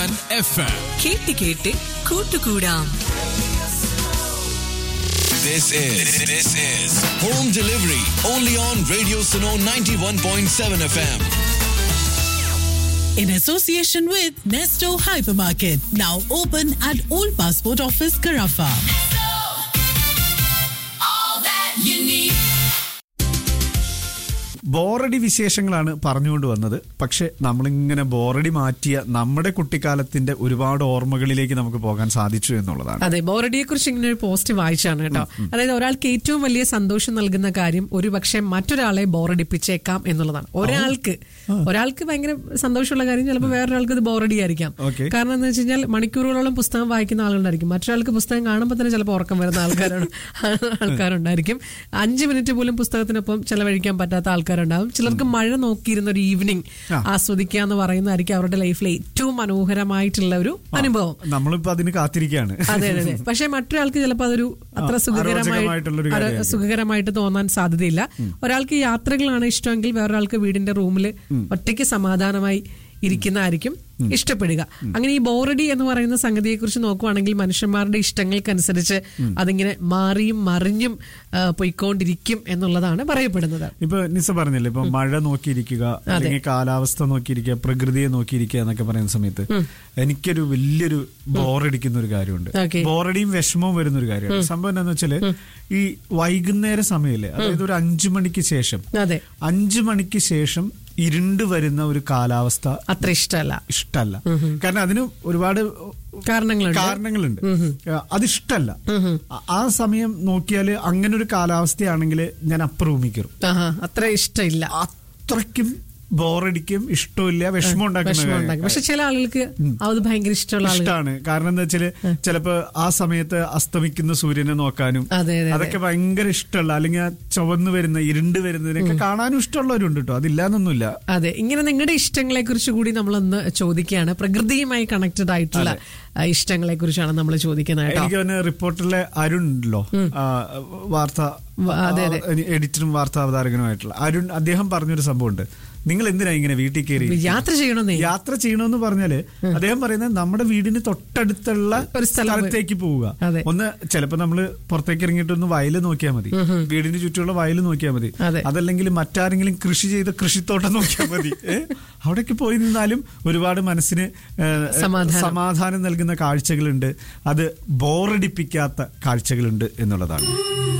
And F M കേട്ട് കേട്ട് കൂട്ടുകൂടാം This is this is home delivery only on Radio Suno 91.7 FM. in association with Nesto Hypermarket, now open at Old Passport Office, Carafa. ബോറടി വിശേഷങ്ങളാണ് പറഞ്ഞുകൊണ്ട് വന്നത് പക്ഷെ നമ്മളിങ്ങനെ ബോറടി മാറ്റിയ നമ്മുടെ കുട്ടിക്കാലത്തിന്റെ ഒരുപാട് ഓർമ്മകളിലേക്ക് നമുക്ക് പോകാൻ സാധിച്ചു എന്നുള്ളതാണ് അതെ ബോറഡിയെ കുറിച്ച് ഇങ്ങനെ ഒരു പോസ്റ്റ് വായിച്ചാണ് കേട്ടോ അതായത് ഒരാൾക്ക് ഏറ്റവും വലിയ സന്തോഷം നൽകുന്ന കാര്യം ഒരു പക്ഷേ മറ്റൊരാളെ ബോറടിപ്പിച്ചേക്കാം എന്നുള്ളതാണ് ഒരാൾക്ക് ഒരാൾക്ക് ഭയങ്കര സന്തോഷമുള്ള കാര്യം ചിലപ്പോൾ വേറൊരാൾക്ക് ഇത് ബോറടി ആയിരിക്കാം Okay. കാരണം എന്ന് വെച്ച് കഴിഞ്ഞാൽ മണിക്കൂറുകളോളം പുസ്തകം വായിക്കുന്ന ആളുണ്ടായിരിക്കും മറ്റൊരാൾക്ക് പുസ്തകം കാണുമ്പോൾ തന്നെ ചിലപ്പോൾ ഉറക്കം വരുന്ന ആൾക്കാരാണ് ആൾക്കാരുണ്ടായിരിക്കും അഞ്ച് മിനിറ്റ് പോലും പുസ്തകത്തിനൊപ്പം ചെലവഴിക്കാൻ പറ്റാത്ത ആൾക്കാരുണ്ടാവും ചിലർക്ക് മഴ നോക്കിയിരുന്ന ഒരു ഈവനിങ് ആ. ആസ്വദിക്കുക എന്ന് പറയുന്നതായിരിക്കും അവരുടെ ലൈഫിലെ ഏറ്റവും മനോഹരമായിട്ടുള്ള ഒരു അനുഭവം നമ്മളിപ്പോ അതിന് കാത്തിരിക്കുകയാണ് അതെ അതെ അതെ പക്ഷെ മറ്റൊരാൾക്ക് ചിലപ്പോൾ അതൊരു അത്ര ആ, സുഖകരമായി അരോചകമായിട്ടുള്ളൊരു അര- കാര്യമായിരിക്കും. സുഖകരമായിട്ട് തോന്നാൻ സാധ്യതയില്ല ഒരാൾക്ക് യാത്രകളാണ് ഇഷ്ടമെങ്കിൽ വേറൊരാൾക്ക് വീടിന്റെ റൂമിൽ ഒറ്റയ്ക്ക് സമാധാനമായി ഇരിക്കുന്നതായിരിക്കും ഇഷ്ടപ്പെടുക അങ്ങനെ ഈ ബോറടി എന്ന് പറയുന്ന സംഗതിയെ കുറിച്ച് നോക്കുവാണെങ്കിൽ മനുഷ്യന്മാരുടെ ഇഷ്ടങ്ങൾക്കനുസരിച്ച് അതിങ്ങനെ മാറിയും മറിഞ്ഞും ആ, പോയിക്കൊണ്ടിരിക്കും എന്നുള്ളതാണ് പറയപ്പെടുന്നത് ഇപ്പൊ നിസ പറഞ്ഞില്ലേ ഇപ്പൊ മഴ നോക്കിയിരിക്കുക അല്ലെങ്കിൽ കാലാവസ്ഥ നോക്കിയിരിക്കുക പ്രകൃതിയെ നോക്കിയിരിക്കുക എന്നൊക്കെ പറയുന്ന സമയത്ത് എനിക്കൊരു വലിയൊരു ബോറടിക്കുന്ന ഒരു കാര്യമുണ്ട് Okay. ബോറടിയും വിഷമവും വരുന്ന ഒരു കാര്യമാണ് സംഭവം എന്താന്ന് വെച്ചാല് ഈ വൈകുന്നേര സമയല്ലേ അതായത് ഒരു അഞ്ചു മണിക്ക് ശേഷം അതെ അഞ്ചു മണിക്ക് ശേഷം ഇരുണ്ട് വരുന്ന ഒരു കാലാവസ്ഥ അത്ര ഇഷ്ടമല്ല ഇഷ്ടല്ല കാരണം അതിന് ഒരുപാട് കാരണങ്ങളുണ്ട് കാരണങ്ങളുണ്ട് അതിഷ്ടല്ല ആ- ആ സമയം നോക്കിയാൽ അങ്ങനെ ഒരു കാലാവസ്ഥയാണെങ്കിൽ ഞാൻ അപ്പുറം റൂമിൽ കയറും ആഹാ, അത്ര ഇഷ്ടമില്ല അത്രയ്ക്കും ബോറടിക്കും ഇഷ്ടമില്ല വിഷമം ഉണ്ടാക്കുന്ന വിഷമം കാര്യം. ഉണ്ടാക്കും പക്ഷെ ചില ആളുകൾക്ക് അത് ഭയങ്കര ഇഷ്ടമുള്ള ആളുകൾ ഇഷ്ടമാണ് കാരണം എന്താ വെച്ചാല് ചിലപ്പോ ആ സമയത്ത് അസ്തമിക്കുന്ന സൂര്യനെ നോക്കാനും അതെ, അതെ, അതെ. അതൊക്കെ ഭയങ്കര ഇഷ്ടമുള്ള അല്ലെങ്കിൽ ആ ചുവന്ന് വരുന്ന ഇരുണ്ട് വരുന്നതിനൊക്കെ കാണാനും ഇഷ്ടമുള്ളവരുണ്ട് കേട്ടോ അതില്ലാന്നൊന്നുമില്ല അതെ ഇങ്ങനെ നിങ്ങളുടെ ഇഷ്ടങ്ങളെ കുറിച്ച് കൂടി നമ്മളൊന്ന് ചോദിക്കുകയാണ് പ്രകൃതിയുമായി കണക്റ്റഡ് ആയിട്ടുള്ള ഇഷ്ടങ്ങളെ കുറിച്ചാണ് നമ്മൾ ചോദിക്കുന്നത് കേട്ടോ എനിക്ക് തന്നെ റിപ്പോർട്ടറിലെ അരുൺ ഉണ്ടല്ലോ ആ, വാർത്ത വ- അതെ, അതെ. എഡിറ്ററും വാർത്താ അവതാരകനുമായിട്ടുള്ള അരുൺ അദ്ദേഹം പറഞ്ഞൊരു സംഭവമുണ്ട് നിങ്ങൾ എന്തിനാ ഇങ്ങനെ വീട്ടിൽ കയറി യാത്ര ചെയ്യണമെന്നേ യാത്ര ചെയ്യണമെന്ന് പറഞ്ഞാല് അദ്ദേഹം പറയുന്നത് നമ്മുടെ വീടിന് തൊട്ടടുത്തുള്ള ഒരു സ്ഥലം സ്ഥലത്തേക്ക് പോവുക അതെ. ഒന്ന് ചിലപ്പോ നമ്മള് പുറത്തേക്ക് ഇറങ്ങിയിട്ട് ഒന്ന് വയല് നോക്കിയാൽ മതി വീടിന് ചുറ്റുമുള്ള വയല് നോക്കിയാൽ മതി അതെ. അതല്ലെങ്കിൽ മറ്റാരെങ്കിലും കൃഷി ചെയ്ത കൃഷിത്തോട്ടം നോക്കിയാൽ മതി ഏ? അവിടേക്ക് പോയി നിന്നാലും ഒരുപാട് മനസ്സിന് ഏ, സമാധാനം. സമാധാനം നൽകുന്ന കാഴ്ചകളുണ്ട് അത് ബോറടിപ്പിക്കാത്ത കാഴ്ചകളുണ്ട് എന്നുള്ളതാണ്